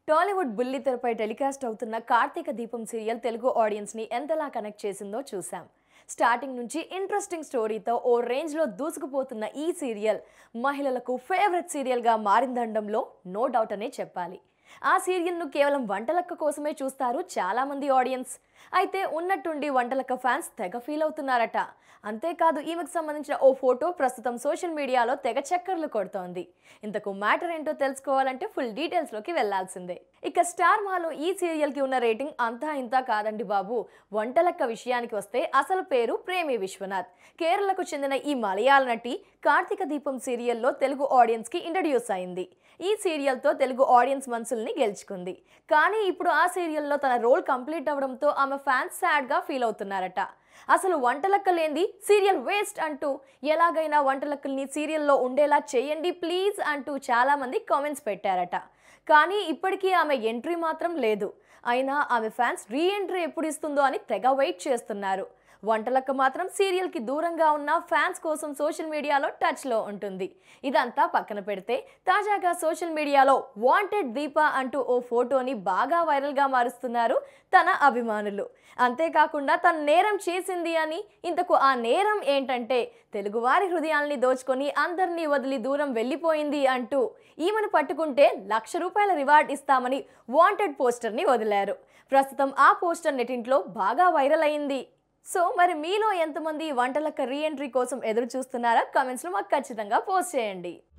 టాలీవుడ్ బుల్లి తెరపై టెలికాస్ట్ అవుతున్న కార్తీక దీపం సీరియల్ తెలుగు ఆడియన్స్ ని ఎంతలా కనెక్ట్ చేసిందో చూసాం స్టార్టింగ్ నుంచి ఇంట్రెస్టింగ్ స్టోరీతో ఓ రేంజ్లో దూసుకుపోతున్న ఈ సీరియల్ మహిళలకు ఫేవరెట్ సీరియల్గా మారిందనడంలో నో డౌట్ అనే చెప్పాలి ఆ సీరియల్ను కేవలం వంటలక్క కోసమే చూస్తారు చాలామంది ఆడియన్స్ అయితే ఉన్నట్టుండి వంటలక్క ఫ్యాన్స్ తెగ ఫీల్ అవుతున్నారట అంతేకాదు ఈమెకు సంబంధించిన ఓ ఫోటో ప్రస్తుతం సోషల్ మీడియాలో తెగ చక్కర్లు కొడుతోంది ఇంతకు మ్యాటర్ ఏంటో తెలుసుకోవాలంటే ఫుల్ డీటెయిల్స్లోకి వెళ్లాల్సిందే ఇక స్టార్ మాలో ఈ సీరియల్కి ఉన్న రేటింగ్ అంతా ఇంతా కాదండి బాబు వంటలక్క విషయానికి వస్తే అసలు పేరు ప్రేమి విశ్వనాథ్ కేరళకు చెందిన ఈ మలయాళ నటి కార్తీక దీపం సీరియల్లో తెలుగు ఆడియన్స్కి ఇంట్రడ్యూస్ అయింది ఈ సీరియల్తో తెలుగు ఆడియన్స్ మనసుల్ని గెలుచుకుంది కానీ ఇప్పుడు ఆ సీరియల్లో తన రోల్ కంప్లీట్ అవడంతో ఆమె ఫ్యాన్స్ సాడ్గా ఫీల్ అవుతున్నారట అసలు వంటలక్క లేంది సీరియల్ వేస్ట్ అంటూ ఎలాగైనా వంటలక్కల్ని సీరియల్లో ఉండేలా చేయండి ప్లీజ్ అంటూ చాలామంది కామెంట్స్ పెట్టారట కానీ ఇప్పటికీ ఆమె ఎంట్రీ మాత్రం లేదు అయినా ఆమె ఫ్యాన్స్ రీ ఎంట్రీ ఎప్పుడు ఇస్తుందో అని తెగ వెయిట్ చేస్తున్నారు వంటలక్క మాత్రం సీరియల్కి దూరంగా ఉన్న ఫ్యాన్స్ కోసం సోషల్ మీడియాలో టచ్లో ఉంటుంది ఇదంతా పక్కన పెడితే తాజాగా సోషల్ మీడియాలో వాంటెడ్ దీప అంటూ ఓ ఫోటోని బాగా వైరల్గా మారుస్తున్నారు తన అభిమానులు అంతేకాకుండా తన నేరం చేసింది అని ఇంతకు ఆ నేరం ఏంటంటే తెలుగువారి హృదయాల్ని దోచుకొని అందరినీ వదిలి దూరం వెళ్ళిపోయింది అంటూ ఈమెను పట్టుకుంటే లక్ష రూపాయల రివార్డ్ ఇస్తామని వాంటెడ్ పోస్టర్ని వదిలారు ప్రస్తుతం ఆ పోస్టర్ నెటింట్లో బాగా వైరల్ అయింది సో మరి మీలో ఎంతమంది వంటలక్క రీఎంట్రీ కోసం ఎదురు చూస్తున్నారా కమెంట్స్లో మాకు ఖచ్చితంగా పోస్ట్ చేయండి